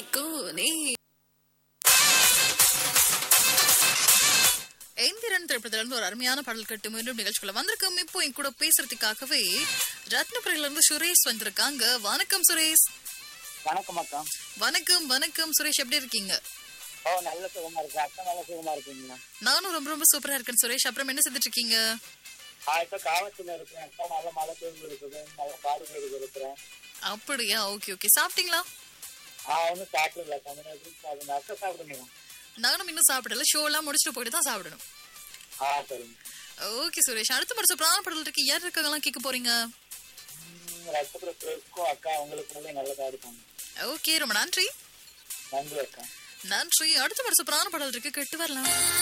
கோனே எந்திரன் திரைப்படத்துல இருந்து ஒரு அருமையான பாடல் கட்டு மீண்டும் நிகழ்ச்சிக்குள்ள வந்திருக்கோம் இப்போ என் கூட பேசுறதுக்காகவே ரத்னபுரியில இருந்து சுரேஷ் வந்திருக்காங்க வணக்கம் சுரேஷ் வணக்கம் அக்கா வணக்கம் வணக்கம் சுரேஷ் எப்படி இருக்கீங்க ஓ நல்ல சுகமா இருக்கு அக்கா நல்ல சுகமா இருக்கீங்களா நானும் ரொம்ப ரொம்ப சூப்பரா இருக்கேன் சுரேஷ் அப்புறம் என்ன செஞ்சுட்டு இருக்கீங்க ஆ இப்ப காவத்துல இருக்கேன் அக்கா நல்ல மழை பெய்து இருக்குது நல்ல பாடு பெய்து இருக்கிறேன் அப்படியா ஓகே ஓகே சாப்பிட்டீங்களா ஆ ஒன்றும் சாப்பிடல தமிழ்நாட்டுக்கு சாப்பிடுங்க அக்கா சாப்பிடுங்க நானும் இன்னும் சாப்பிடல ஷோ எல்லாம் முடிச்சுட்டு போயிட்டு தான் சாப்பிடணும் ஆ சரிங்க ஓகே சுரேஷ் அடுத்த படம் சூப்பரான பாடல் இருக்கு யார் இருக்காங்கலாம் கேட்க போறீங்க ரத்தபுர சுரேஷ்க்கும் அக்கா உங்களுக்கு நல்லதா இருக்கும் ஓகே ரொம்ப நன்றி நன்றி அக்கா நன்றி அடுத்த படம் சூப்பரான பாடல் இருக்கு கேட்டு வரலாம்